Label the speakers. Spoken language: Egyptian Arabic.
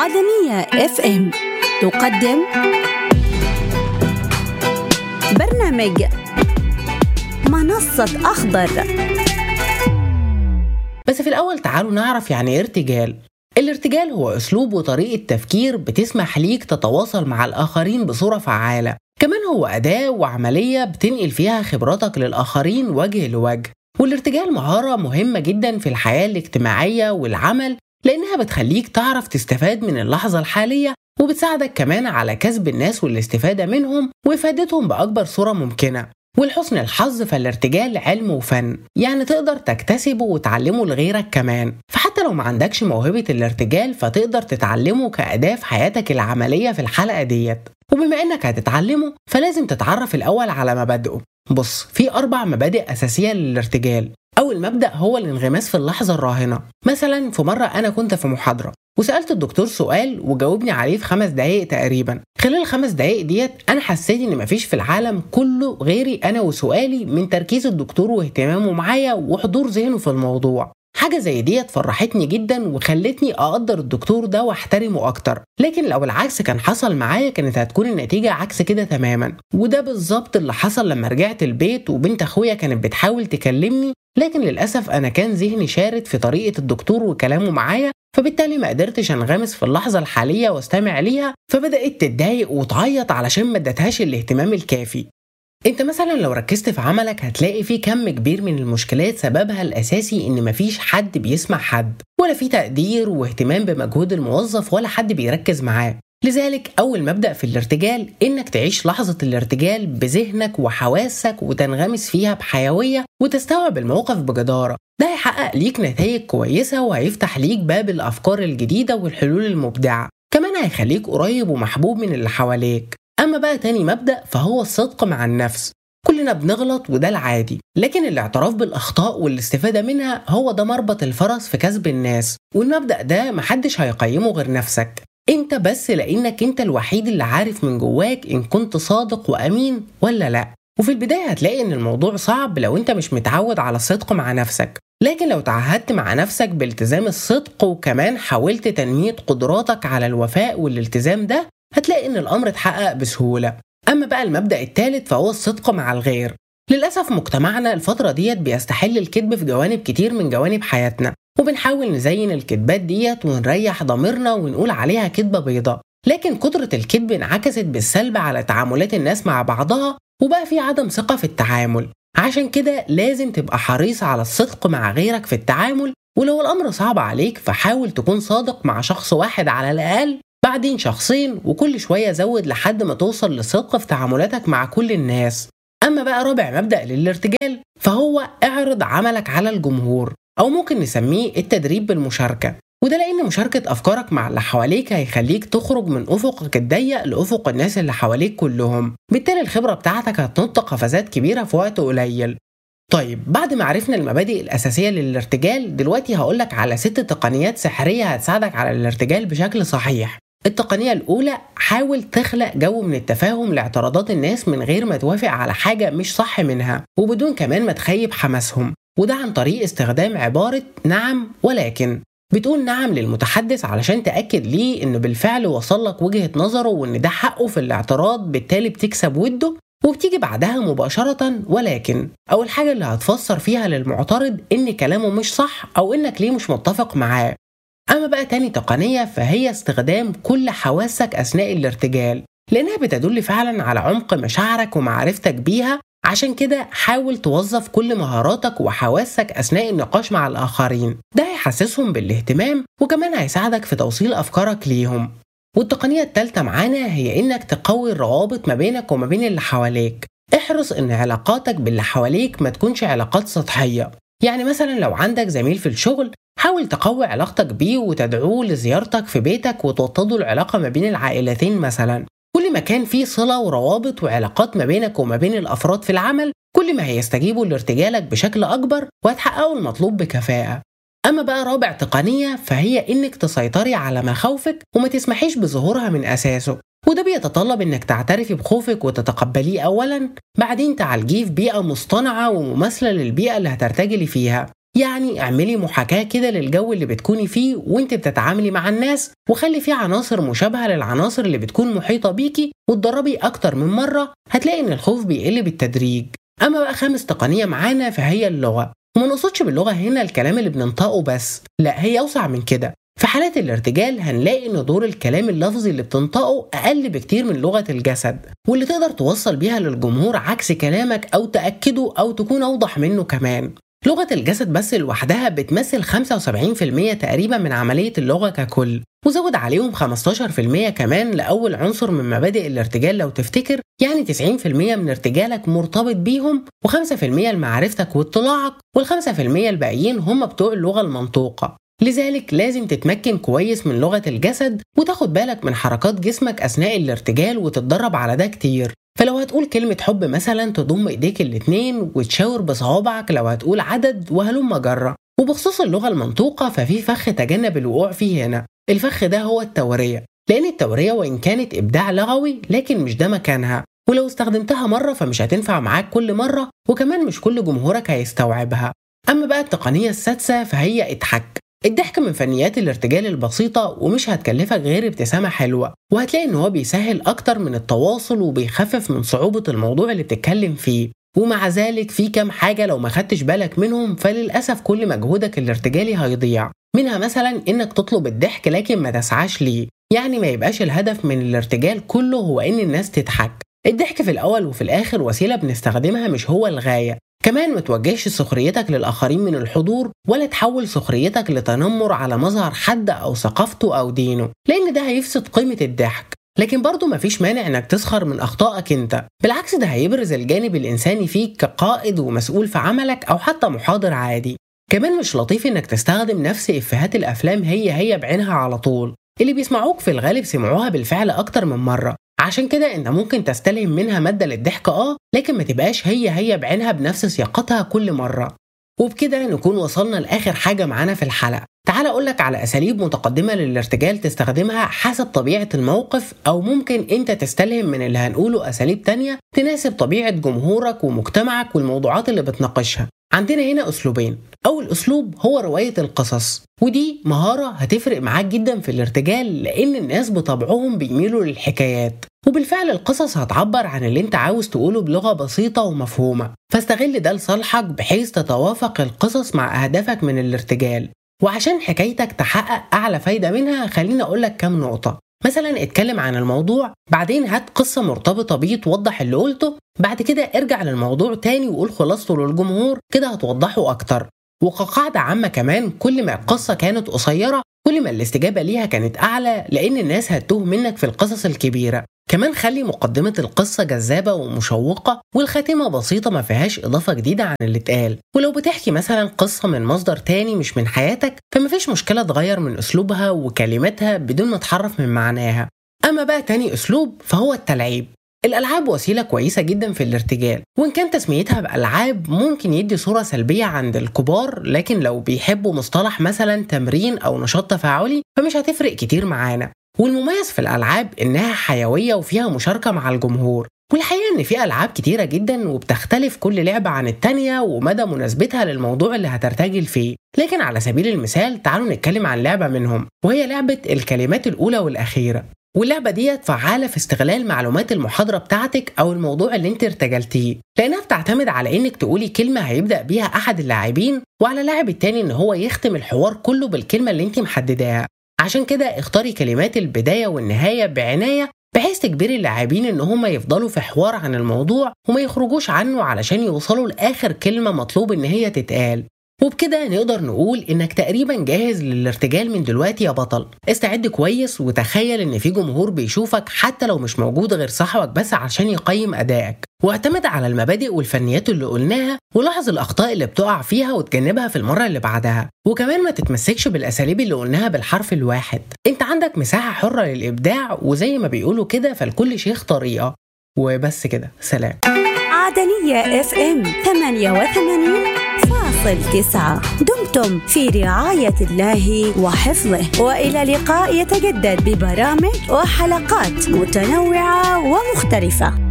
Speaker 1: عدنية اف ام تقدم برنامج منصة أخضر
Speaker 2: بس في الأول تعالوا نعرف يعني إيه ارتجال الارتجال هو أسلوب وطريقة تفكير بتسمح ليك تتواصل مع الآخرين بصورة فعالة كمان هو أداة وعملية بتنقل فيها خبراتك للآخرين وجه لوجه والارتجال مهارة مهمة جدا في الحياة الاجتماعية والعمل لأنها بتخليك تعرف تستفاد من اللحظة الحالية وبتساعدك كمان على كسب الناس والاستفادة منهم وإفادتهم بأكبر صورة ممكنة ولحسن الحظ فالارتجال علم وفن يعني تقدر تكتسبه وتعلمه لغيرك كمان فحتى لو ما عندكش موهبة الارتجال فتقدر تتعلمه كأداة في حياتك العملية في الحلقة ديت وبما انك هتتعلمه فلازم تتعرف الأول على مبادئه بص في أربع مبادئ أساسية للارتجال أول مبدأ هو الانغماس في اللحظة الراهنة مثلا في مرة أنا كنت في محاضرة وسألت الدكتور سؤال وجاوبني عليه في خمس دقايق تقريبا خلال الخمس دقايق ديت أنا حسيت إن مفيش في العالم كله غيري أنا وسؤالي من تركيز الدكتور واهتمامه معايا وحضور ذهنه في الموضوع حاجة زي ديت فرحتني جدا وخلتني أقدر الدكتور ده واحترمه أكتر لكن لو العكس كان حصل معايا كانت هتكون النتيجة عكس كده تماما وده بالظبط اللي حصل لما رجعت البيت وبنت أخويا كانت بتحاول تكلمني لكن للأسف أنا كان ذهني شارد في طريقة الدكتور وكلامه معايا فبالتالي ما قدرتش انغمس في اللحظة الحالية واستمع ليها فبدأت تتضايق وتعيط علشان ما ادتهاش الاهتمام الكافي انت مثلا لو ركزت في عملك هتلاقي في كم كبير من المشكلات سببها الاساسي ان مفيش حد بيسمع حد ولا في تقدير واهتمام بمجهود الموظف ولا حد بيركز معاه لذلك أول مبدأ في الارتجال إنك تعيش لحظة الارتجال بذهنك وحواسك وتنغمس فيها بحيوية وتستوعب الموقف بجدارة ده هيحقق ليك نتائج كويسة وهيفتح ليك باب الأفكار الجديدة والحلول المبدعة كمان هيخليك قريب ومحبوب من اللي حواليك أما بقى تاني مبدأ فهو الصدق مع النفس كلنا بنغلط وده العادي لكن الاعتراف بالأخطاء والاستفادة منها هو ده مربط الفرس في كسب الناس والمبدأ ده محدش هيقيمه غير نفسك انت بس لانك انت الوحيد اللي عارف من جواك ان كنت صادق وامين ولا لا وفي البدايه هتلاقي ان الموضوع صعب لو انت مش متعود على الصدق مع نفسك لكن لو تعهدت مع نفسك بالتزام الصدق وكمان حاولت تنمية قدراتك على الوفاء والالتزام ده هتلاقي ان الامر اتحقق بسهوله اما بقى المبدا الثالث فهو الصدق مع الغير للاسف مجتمعنا الفتره ديت بيستحل الكذب في جوانب كتير من جوانب حياتنا وبنحاول نزين الكذبات ديت ونريح ضميرنا ونقول عليها كذبه بيضاء لكن قدرة الكذب انعكست بالسلب على تعاملات الناس مع بعضها وبقى في عدم ثقة في التعامل عشان كده لازم تبقى حريص على الصدق مع غيرك في التعامل ولو الأمر صعب عليك فحاول تكون صادق مع شخص واحد على الأقل بعدين شخصين وكل شوية زود لحد ما توصل لصدق في تعاملاتك مع كل الناس أما بقى رابع مبدأ للارتجال فهو اعرض عملك على الجمهور أو ممكن نسميه التدريب بالمشاركة وده لأن مشاركة أفكارك مع اللي حواليك هيخليك تخرج من أفقك الضيق لأفق الناس اللي حواليك كلهم بالتالي الخبرة بتاعتك هتنط قفزات كبيرة في وقت قليل طيب بعد ما عرفنا المبادئ الأساسية للارتجال دلوقتي هقولك على ست تقنيات سحرية هتساعدك على الارتجال بشكل صحيح التقنية الأولى حاول تخلق جو من التفاهم لاعتراضات الناس من غير ما توافق على حاجة مش صح منها وبدون كمان ما تخيب حماسهم وده عن طريق استخدام عبارة نعم ولكن بتقول نعم للمتحدث علشان تأكد ليه إنه بالفعل وصل لك وجهة نظره وإن ده حقه في الاعتراض بالتالي بتكسب وده وبتيجي بعدها مباشرة ولكن أو الحاجة اللي هتفسر فيها للمعترض إن كلامه مش صح أو إنك ليه مش متفق معاه أما بقى تاني تقنية فهي استخدام كل حواسك أثناء الارتجال لأنها بتدل فعلا على عمق مشاعرك ومعرفتك بيها عشان كده حاول توظف كل مهاراتك وحواسك أثناء النقاش مع الآخرين ده هيحسسهم بالاهتمام وكمان هيساعدك في توصيل أفكارك ليهم والتقنية التالتة معانا هي إنك تقوي الروابط ما بينك وما بين اللي حواليك احرص إن علاقاتك باللي حواليك ما تكونش علاقات سطحية يعني مثلا لو عندك زميل في الشغل حاول تقوي علاقتك بيه وتدعوه لزيارتك في بيتك وتوطدوا العلاقة ما بين العائلتين مثلا كل ما كان في صلة وروابط وعلاقات ما بينك وما بين الأفراد في العمل كل ما هيستجيبوا لارتجالك بشكل أكبر وهتحققوا المطلوب بكفاءة أما بقى رابع تقنية فهي إنك تسيطري على مخاوفك وما تسمحيش بظهورها من أساسه وده بيتطلب إنك تعترفي بخوفك وتتقبليه أولا بعدين تعالجيه في بيئة مصطنعة ومماثلة للبيئة اللي هترتجلي فيها يعني اعملي محاكاة كده للجو اللي بتكوني فيه وانت بتتعاملي مع الناس وخلي فيه عناصر مشابهة للعناصر اللي بتكون محيطة بيكي وتدربي أكتر من مرة هتلاقي إن الخوف بيقل بالتدريج أما بقى خامس تقنية معانا فهي اللغة وما نقصدش باللغة هنا الكلام اللي بننطقه بس لا هي أوسع من كده في حالات الارتجال هنلاقي ان دور الكلام اللفظي اللي بتنطقه اقل بكتير من لغه الجسد واللي تقدر توصل بيها للجمهور عكس كلامك او تاكده او تكون اوضح منه كمان لغة الجسد بس لوحدها بتمثل 75% تقريبا من عملية اللغة ككل وزود عليهم 15% كمان لأول عنصر من مبادئ الارتجال لو تفتكر يعني 90% من ارتجالك مرتبط بيهم و5% لمعرفتك واطلاعك وال5% الباقيين هم بتوع اللغة المنطوقة لذلك لازم تتمكن كويس من لغة الجسد وتاخد بالك من حركات جسمك أثناء الارتجال وتتدرب على ده كتير فلو هتقول كلمة حب مثلا تضم ايديك الاتنين وتشاور بصوابعك لو هتقول عدد وهلم جرة وبخصوص اللغة المنطوقة ففي فخ تجنب الوقوع فيه هنا الفخ ده هو التورية لأن التورية وإن كانت إبداع لغوي لكن مش ده مكانها ولو استخدمتها مرة فمش هتنفع معاك كل مرة وكمان مش كل جمهورك هيستوعبها أما بقى التقنية السادسة فهي اضحك الضحك من فنيات الارتجال البسيطة ومش هتكلفك غير ابتسامة حلوة وهتلاقي ان هو بيسهل اكتر من التواصل وبيخفف من صعوبة الموضوع اللي بتتكلم فيه ومع ذلك في كام حاجة لو ما خدتش بالك منهم فللأسف كل مجهودك الارتجالي هيضيع منها مثلا انك تطلب الضحك لكن ما تسعاش ليه يعني ما يبقاش الهدف من الارتجال كله هو ان الناس تضحك الضحك في الأول وفي الآخر وسيلة بنستخدمها مش هو الغاية كمان ما توجهش سخريتك للآخرين من الحضور ولا تحول سخريتك لتنمر على مظهر حد أو ثقافته أو دينه لأن ده هيفسد قيمة الضحك لكن برضه مفيش مانع انك تسخر من اخطائك انت بالعكس ده هيبرز الجانب الانساني فيك كقائد ومسؤول في عملك او حتى محاضر عادي كمان مش لطيف انك تستخدم نفس افيهات الافلام هي هي بعينها على طول اللي بيسمعوك في الغالب سمعوها بالفعل اكتر من مره عشان كده انت ممكن تستلهم منها مادة للضحك اه لكن ما تبقاش هي هي بعينها بنفس سياقتها كل مرة وبكده نكون وصلنا لآخر حاجة معانا في الحلقة تعال أقولك على أساليب متقدمة للارتجال تستخدمها حسب طبيعة الموقف أو ممكن أنت تستلهم من اللي هنقوله أساليب تانية تناسب طبيعة جمهورك ومجتمعك والموضوعات اللي بتناقشها عندنا هنا أسلوبين أول أسلوب هو رواية القصص ودي مهارة هتفرق معاك جدا في الارتجال لأن الناس بطبعهم بيميلوا للحكايات وبالفعل القصص هتعبر عن اللي انت عاوز تقوله بلغة بسيطة ومفهومة فاستغل ده لصالحك بحيث تتوافق القصص مع أهدافك من الارتجال وعشان حكايتك تحقق أعلى فايدة منها خليني أقولك كام نقطة مثلا اتكلم عن الموضوع بعدين هات قصة مرتبطة بيه توضح اللي قلته بعد كده ارجع للموضوع تاني وقول خلاصته للجمهور كده هتوضحه أكتر وكقاعدة عامة كمان كل ما القصة كانت قصيرة كل ما الاستجابة ليها كانت أعلى لأن الناس هتوه منك في القصص الكبيرة كمان خلي مقدمة القصة جذابة ومشوقة والخاتمة بسيطة ما فيهاش إضافة جديدة عن اللي اتقال ولو بتحكي مثلا قصة من مصدر تاني مش من حياتك فمفيش مشكلة تغير من أسلوبها وكلماتها بدون ما تحرف من معناها أما بقى تاني أسلوب فهو التلعيب الألعاب وسيلة كويسة جدا في الارتجال وإن كان تسميتها بألعاب ممكن يدي صورة سلبية عند الكبار لكن لو بيحبوا مصطلح مثلا تمرين أو نشاط تفاعلي فمش هتفرق كتير معانا والمميز في الألعاب إنها حيوية وفيها مشاركة مع الجمهور والحقيقة إن في ألعاب كتيرة جدا وبتختلف كل لعبة عن التانية ومدى مناسبتها للموضوع اللي هترتجل فيه لكن على سبيل المثال تعالوا نتكلم عن لعبة منهم وهي لعبة الكلمات الأولى والأخيرة واللعبة ديت فعالة في استغلال معلومات المحاضرة بتاعتك أو الموضوع اللي انت ارتجلتيه لأنها بتعتمد على إنك تقولي كلمة هيبدأ بيها أحد اللاعبين وعلى اللاعب التاني إن هو يختم الحوار كله بالكلمة اللي انت محدداها عشان كده اختاري كلمات البداية والنهاية بعناية بحيث تجبري اللاعبين ان هم يفضلوا في حوار عن الموضوع وما يخرجوش عنه علشان يوصلوا لاخر كلمة مطلوب ان هي تتقال وبكده نقدر نقول انك تقريبا جاهز للارتجال من دلوقتي يا بطل استعد كويس وتخيل ان في جمهور بيشوفك حتى لو مش موجود غير صاحبك بس عشان يقيم ادائك واعتمد على المبادئ والفنيات اللي قلناها ولاحظ الاخطاء اللي بتقع فيها وتجنبها في المره اللي بعدها وكمان ما تتمسكش بالاساليب اللي قلناها بالحرف الواحد انت عندك مساحه حره للابداع وزي ما بيقولوا كده فلكل شيخ طريقه وبس كده سلام
Speaker 1: عدنية اف ام 88 فاصل تسعة دمتم في رعاية الله وحفظه وإلى لقاء يتجدد ببرامج وحلقات متنوعة ومختلفة